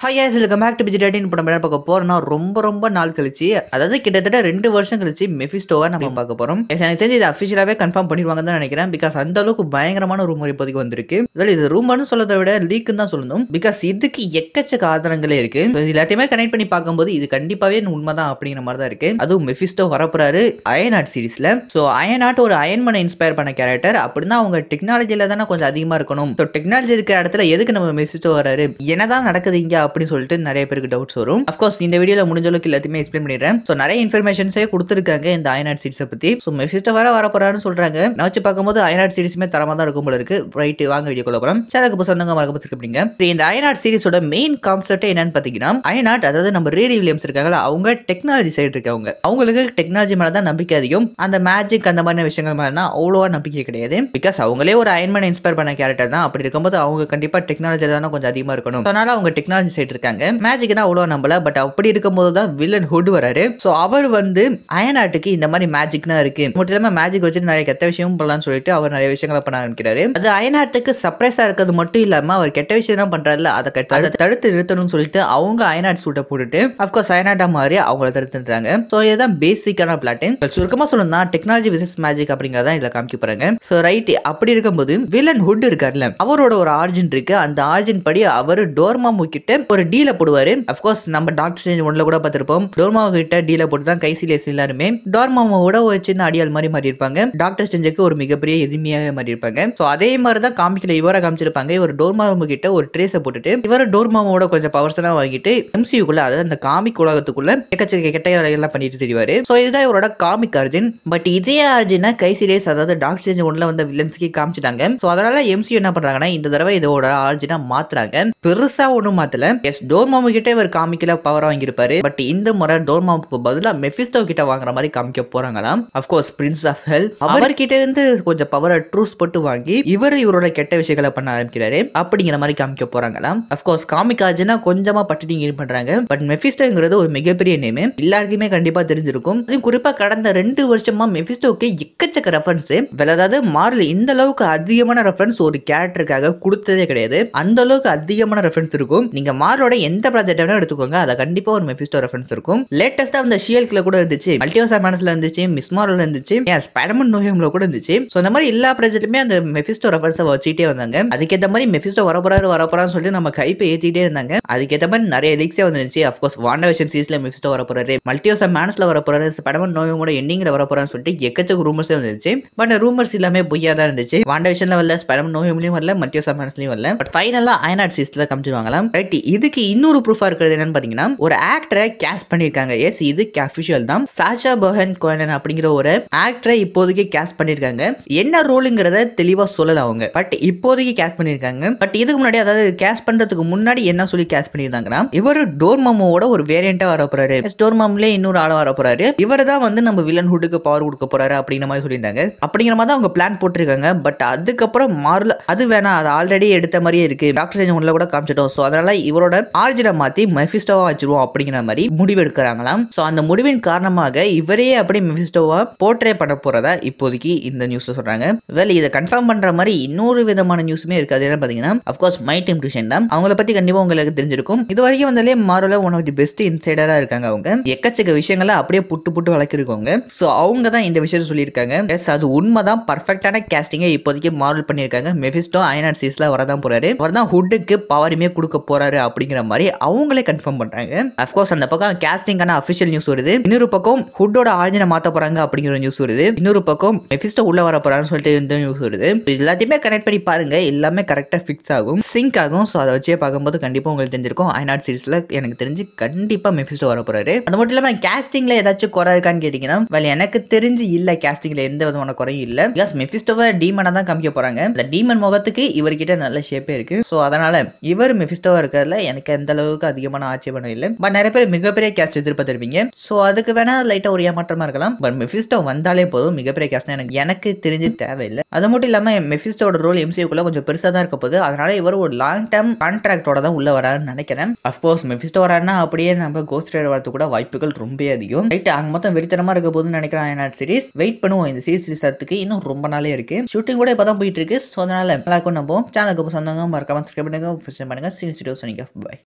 hi யாஸ் welcome back to பிஜிடாட்டின் இப்போ நம்ம என்ன பார்க்க போறோம்னா ரொம்ப ரொம்ப நாள் கழிச்சு அதாவது கிட்டத்தட்ட ரெண்டு வருஷம் கழிச்சு மெஃபிஸ்டோவை நம்ம பார்க்க போறோம் Yes, எனக்கு தெரிஞ்சு இது அஃபிஷியலாவே கன்ஃபார்ம் பண்ணிடுவாங்கன்னு தான் நினைக்கிறேன் பிகாஸ் அந்த அளவுக்கு பயங்கரமான ரூமர் இப்போதைக்கு வந்திருக்கு Well, இது ரூமர்னு சொல்றதை விட லீக்குன்னு தான் சொல்லணும் பிகாஸ் இதுக்கு எக்கச்சக்க ஆதாரங்களே இருக்கு So, இது எல்லாத்தையுமே கனெக்ட் பண்ணி பார்க்கும்போது இது கண்டிப்பாவே உண்மைதான் அப்படிங்கிற மாதிரி தான் இருக்கு அதுவும் மெஃபிஸ்டோ வரப்போறாரு அயனாட் சீரிஸ்ல ஸோ அயனாட் ஒரு அயன்மனை இன்ஸ்பயர் பண்ண கேரக்டர் அப்படின்னா அவங்க டெக்னாலஜில தானே கொஞ்சம் அதிகமா இருக்கணும் ஸோ டெக்னாலஜி இருக்கிற இடத்துல எதுக்கு நம்ம மெஃபிஸ்டோ வராரு என்னதான் நடக்குது இங்க அப்படின்னு சொல்லிட்டு நிறைய பேருக்கு டவுட்ஸ் வரும் அஃப்கோர்ஸ் இந்த வீடியோல முடிஞ்ச அளவுக்கு எல்லாத்தையுமே எக்ஸ்பிளைன் பண்ணிடுறேன் ஸோ நிறைய இன்ஃபர்மேஷன்ஸே கொடுத்துருக்காங்க இந்த அயனாட் சீரிஸை பத்தி ஸோ மெஃபிஸ்டோ வர வர போறாருன்னு சொல்றாங்க நான் வச்சு பார்க்கும்போது அயனாட் சீரிஸுமே தரமா தான் இருக்கும் போல இருக்கு ரைட் வாங்க வீடியோ கொள்ள போறோம் சேனலுக்கு இப்போ சொந்தங்க மறக்க பார்த்துருப்பீங்க இந்த அயனாட் சீரிஸோட மெயின் கான்செப்ட் என்னன்னு பாத்தீங்கன்னா அயனாட் அதாவது நம்ம ரேரி வில்லியம்ஸ் இருக்காங்களா அவங்க டெக்னாலஜி சைடு இருக்கவங்க அவங்களுக்கு டெக்னாலஜி மேல தான் நம்பிக்கை அதிகம் அந்த மேஜிக் அந்த மாதிரி விஷயங்கள் மேல தான் அவ்வளோவா நம்பிக்கை கிடையாது பிகாஸ் அவங்களே ஒரு அயன்மேன் இன்ஸ்பயர் பண்ண கேரக்டர் தான் அப்படி இருக்கும்போது அவங்க கண்டிப்பா டெக்னாலஜி தானே கொஞ்சம் அதிகமா இருக்கணும் அதனால அவங்க டெக்னாலஜி சைடு இருக்காங்க மேஜிக் தான் அவ்வளோ நம்பல பட் அப்படி இருக்கும்போது தான் வில்லன் ஹுட் வராரு ஸோ அவர் வந்து அயனாட்டுக்கு இந்த மாதிரி மேஜிக் தான் இருக்கு மட்டும் இல்லாம மேஜிக் வச்சுட்டு நிறைய கெட்ட விஷயமும் பண்ணலாம்னு சொல்லிட்டு அவர் நிறைய விஷயங்களை பண்ண ஆரம்பிக்கிறாரு அது அயனாட்டுக்கு சர்ப்ரைஸா இருக்கிறது மட்டும் இல்லாம அவர் கெட்ட விஷயம் தான் பண்றாருல அதை கட்ட- அதை தடுத்து நிறுத்தணும்னு சொல்லிட்டு அவங்க அயனாட் சூட்டை போட்டுட்டு அப்கோர்ஸ் அயனாட்டா மாதிரி அவங்கள தடுத்துறாங்க ஸோ இதுதான் பேசிக்கான பிளாட்டின் சுருக்கமா சொல்லணும்னா டெக்னாலஜி விசஸ் மேஜிக் அப்படிங்கறத இதுல காமிக்க போறாங்க ஸோ ரைட் அப்படி இருக்கும்போது வில்லன் ஹுட் இருக்கார்ல அவரோட ஒரு ஆர்ஜின் இருக்கு அந்த ஆர்ஜின் படி அவர் டோர்மாமு கிட்ட ஒரு டீல போடுவாரு அப்கோர்ஸ் நம்ம டாக்டர் ஸ்ட்ரேஞ்ச் ஒன்ல கூட பார்த்திருப்போம் டோர்மாமு கிட்ட டீல போட்டு தான் கைசிலேஸ் எல்லாருமே டோர்மாமோட ஒரு சின்ன அடியால் மாதிரி மாறி இருப்பாங்க டாக்டர் ஸ்ட்ரேஞ்சுக்கு ஒரு மிகப்பெரிய எதிர்மையாவே மாறி இருப்பாங்க ஸோ அதே மாதிரி தான் காமிக்கல இவரை காமிச்சிருப்பாங்க இவர் டோர்மாமு கிட்ட ஒரு ட்ரேஸை போட்டுட்டு இவர் டோர்மாமோட கொஞ்சம் பவர்ஸ் எல்லாம் வாங்கிட்டு எம்சியூக்குள்ள அதாவது அந்த காமிக் உலகத்துக்குள்ள எக்கச்சக்க கெட்ட வேலைகள்லாம் பண்ணிட்டு தெரிவாரு ஸோ இதுதான் இவரோட காமிக் ஆர்ஜின் பட் இதே ஆர்ஜினை கைசிலேஸ் அதாவது டாக்டர் ஸ்ட்ரேஞ்ச் ஒன்ல வந்த வில்லன்ஸ்க்கு காமிச்சிட்டாங்க ஸோ அதனால எம்சியூ என்ன பண்றாங்கன்னா இந்த தடவை இதோட ஆர்ஜினா மாத்துறாங்க பெருசா ஒண்ணும் மாத்தல எஸ் டோர்மாமு கிட்ட இவர் காமிக்கல பவர் வாங்கியிருப்பாரு பட் இந்த முறை டோர்மாமுக்கு பதிலா மெஃபிஸ்டோ கிட்ட வாங்குற மாதிரி காமிக்க போறாங்களாம் அப்கோர்ஸ் பிரின்ஸ் ஆஃப் ஹெல் அவர்கிட்ட இருந்து கொஞ்சம் பவரை ட்ரூஸ் போட்டு வாங்கி இவர் இவரோட கெட்ட விஷயங்களை பண்ண ஆரம்பிக்கிறாரு அப்படிங்கிற மாதிரி காமிக்க போறாங்களாம் அப்கோர்ஸ் காமிக் ஆர்ஜினா கொஞ்சமா பட்டுட்டிங் இது பண்றாங்க பட் மெஃபிஸ்டோங்கிறது ஒரு மிகப்பெரிய நேம் எல்லாருக்குமே கண்டிப்பா தெரிஞ்சிருக்கும் அதுவும் குறிப்பா கடந்த ரெண்டு வருஷமா மெஃபிஸ்டோக்கு எக்கச்சக்க ரெஃபரன்ஸ் அதாவது மார்ல இந்த அளவுக்கு அதிகமான ரெஃபரன்ஸ் ஒரு கேரக்டருக்காக கொடுத்ததே கிடையாது அந்த அளவுக்கு அதிகமான ரெஃபரன்ஸ் இருக்கும் நீங்க மாரோட எந்த ப்ராஜெக்ட் வேணா எடுத்துக்கோங்க அதை கண்டிப்பா ஒரு மெஃபிஸ்டோ ரெஃபரன்ஸ் இருக்கும் லேட்டஸ்டா அந்த ஷியல்க்ல கூட இருந்துச்சு மல்டிவர்ஸ் மேனஸ்ல இருந்துச்சு மிஸ் மார்ல இருந்துச்சு ஏன் ஸ்பைடர்மன் நோயம்ல கூட இருந்துச்சு சோ அந்த மாதிரி எல்லா ப்ராஜெக்ட்டுமே அந்த மெஃபிஸ்டோ ரெஃபரன்ஸ் வச்சுட்டே வந்தாங்க அதுக்கேற்ற மாதிரி மெஃபிஸ்டோ வரப்போறாரு வரப்போறான்னு சொல்லிட்டு நம்ம கைப்பை ஏத்திட்டே இருந்தாங்க அதுக்கேற்ற மாதிரி நிறைய லீக்ஸே வந்துருச்சு அஃப்கோர்ஸ் வாண்டவேஷன் சீஸ்ல மெஃபிஸ்டோ வரப்போறாரு மல்டிவர்ஸ் மேனஸ்ல வரப்போறாரு ஸ்பைடர்மன் நோயோட எண்டிங்ல வரப்போறான்னு சொல்லிட்டு எக்கச்சக்க ரூமர்ஸே வந்துருச்சு பட் ரூமர்ஸ் எல்லாமே பொய்யா தான் இருந்துச்சு வாண்டவேஷன்ல வரல ஸ்பைடர்மன் நோயம்லயும் வரல மல்டிவர்ஸ் மேனஸ்லயும் வரல பட் ஃபைனலா அயனாட் சீஸ்ல காமிச்சிருவாங்களாம் ரைட் இதுக்கு இன்னொரு ப்ரூஃபா இருக்கிறது என்னன்னு பாத்தீங்கன்னா ஒரு ஆக்டரை கேஸ்ட் பண்ணிருக்காங்க எஸ் இது அஃபிஷியல் தான் சாஷா பஹன் கோயனன் அப்படிங்கிற ஒரு ஆக்டரை இப்போதைக்கு கேஸ்ட் பண்ணிருக்காங்க என்ன ரோலுங்கிறத தெளிவா சொல்லல அவங்க பட் இப்போதைக்கு கேஸ்ட் பண்ணிருக்காங்க பட் இதுக்கு முன்னாடி அதாவது கேஸ்ட் பண்றதுக்கு முன்னாடி என்ன சொல்லி கேஸ்ட் பண்ணியிருந்தாங்கன்னா இவர் டோர்மாமோட ஒரு வேரியண்டா வர போறாரு டோர்மாம்ல இன்னொரு ஆள வர போறாரு இவர் தான் வந்து நம்ம வில்லன் ஹுட்டுக்கு பவர் கொடுக்க போறாரு அப்படிங்கிற மாதிரி சொல்லியிருந்தாங்க அப்படிங்கிற மாதிரி தான் அவங்க பிளான் போட்டிருக்காங்க பட் அதுக்கப்புறம் மாறல அது வேணாம் அது ஆல்ரெடி எடுத்த மாதிரியே இருக்கு டாக்டர் சேஞ்ச் ஒன்ல கூட காமிச்சிட்டோம் ஸோ அதனால இவரோட ஆர்ஜினை மாத்தி மெஃபிஸ்டோவா வச்சிருவோம் அப்படிங்கிற மாதிரி முடிவு எடுக்கிறாங்களாம் ஸோ அந்த முடிவின் காரணமாக இவரே அப்படி மெஃபிஸ்டோவா போர்ட்ரே பண்ண போறதா இப்போதைக்கு இந்த நியூஸ்ல சொல்றாங்க வேலை இதை கன்ஃபார்ம் பண்ற மாதிரி இன்னொரு விதமான நியூஸுமே இருக்கு அது என்ன பாத்தீங்கன்னா அஃப்கோர்ஸ் மை டீம் டியூஷன் தான் அவங்கள பத்தி கண்டிப்பா உங்களுக்கு தெரிஞ்சிருக்கும் இது வரைக்கும் வந்தாலே மாரோல ஒன் ஆஃப் தி பெஸ்ட் இன்சைடரா இருக்காங்க அவங்க எக்கச்சக்க விஷயங்களை அப்படியே புட்டு புட்டு வளர்க்கிருக்கோங்க ஸோ அவங்க தான் இந்த விஷயத்தை சொல்லியிருக்காங்க எஸ் அது உண்மைதான் பர்ஃபெக்டான கேஸ்டிங்கை இப்போதைக்கு மாரல் பண்ணியிருக்காங்க மெஃபிஸ்டோ அயனாட் சீஸ்ல வரதான் போறாரு அவர் தான் ஹுட்டுக்கு பவருமே கொடுக்க போறாரு அப்படிங்கிற மாதிரி அவங்களே கன்ஃபார்ம் பண்றாங்க அஃப்கோர்ஸ் அந்த பக்கம் கேஸ்டிங்கான அஃபிஷியல் நியூஸ் வருது இன்னொரு பக்கம் ஹுட்டோட ஆர்ஜினை மாத்த போறாங்க அப்படிங்கிற நியூஸ் வருது இன்னொரு பக்கம் மெஃபிஸ்டோ உள்ள வர போறான்னு சொல்லிட்டு இந்த நியூஸ் வருது இது எல்லாத்தையுமே கனெக்ட் பண்ணி பாருங்க எல்லாமே கரெக்டா ஃபிக்ஸ் ஆகும் சிங்க் ஆகும் ஸோ அதை வச்சே பார்க்கும்போது கண்டிப்பா உங்களுக்கு தெரிஞ்சிருக்கும் ஐநாட் சீரிஸ்ல எனக்கு தெரிஞ்சு கண்டிப்பா மெஃபிஸ்டோ வர போறாரு அது மட்டும் இல்லாம கேஸ்டிங்ல ஏதாச்சும் குறை இருக்கான்னு கேட்டீங்கன்னா well, எனக்கு தெரிஞ்சு இல்ல கேஸ்டிங்ல எந்த விதமான குறையும் இல்ல பிகாஸ் மெஃபிஸ்டோவை டீமனா தான் காமிக்க போறாங்க அந்த டீமன் முகத்துக்கு இவர்கிட்ட நல்ல ஷேப்பே இருக்கு ஸோ அதனால இவர் மெஃபிஸ்டோவா இருக்கிறதுல எனக்கு எந்த அளவுக்கு அதிகமான ஆட்சேபணம் இல்லை பட் நிறைய பேர் மிகப்பெரிய கேஸ்ட் எதிர்பார்த்திருப்பீங்க ஸோ அதுக்கு வேணா லைட்டா ஒரு ஏமாற்றமா இருக்கலாம் பட் மெஃபிஸ்டோ வந்தாலே போதும் மிகப்பெரிய கேஸ்ட் எனக்கு எனக்கு தெரிஞ்சு தேவையில்லை அது மட்டும் இல்லாம மெஃபிஸ்டோட ரோல் எம்சியூக்குள்ள கொஞ்சம் பெருசா தான் இருக்க போகுது அதனால இவர் ஒரு லாங் டேர்ம் கான்ட்ராக்டோட தான் உள்ள வராருன்னு நினைக்கிறேன் அஃப்கோர்ஸ் மெஃபிஸ்டோ வராருன்னா அப்படியே நம்ம கோஸ்ட் ரைடர் வரது கூட வாய்ப்புகள் ரொம்ப அதிகம் ரைட் அங்க மொத்தம் வெறித்தனமா இருக்க போதுன்னு நினைக்கிறேன் அயனாட் சீரிஸ் வெயிட் பண்ணுவோம் இந்த சீரிஸ் ரிசத்துக்கு இன்னும் ரொம்ப நாளே இருக்கு ஷூட்டிங் கூட இப்பதான் போயிட்டு இருக்கு ஸோ அதனால நல்லா இருக்கும் நம்ம சேனலுக்கு சொந்தங்க மறக்காம சப்ஸ்கிரைப் பண்ணுங்க பண்ணுங்க சீரிஸ் வீடியோஸ் பாய்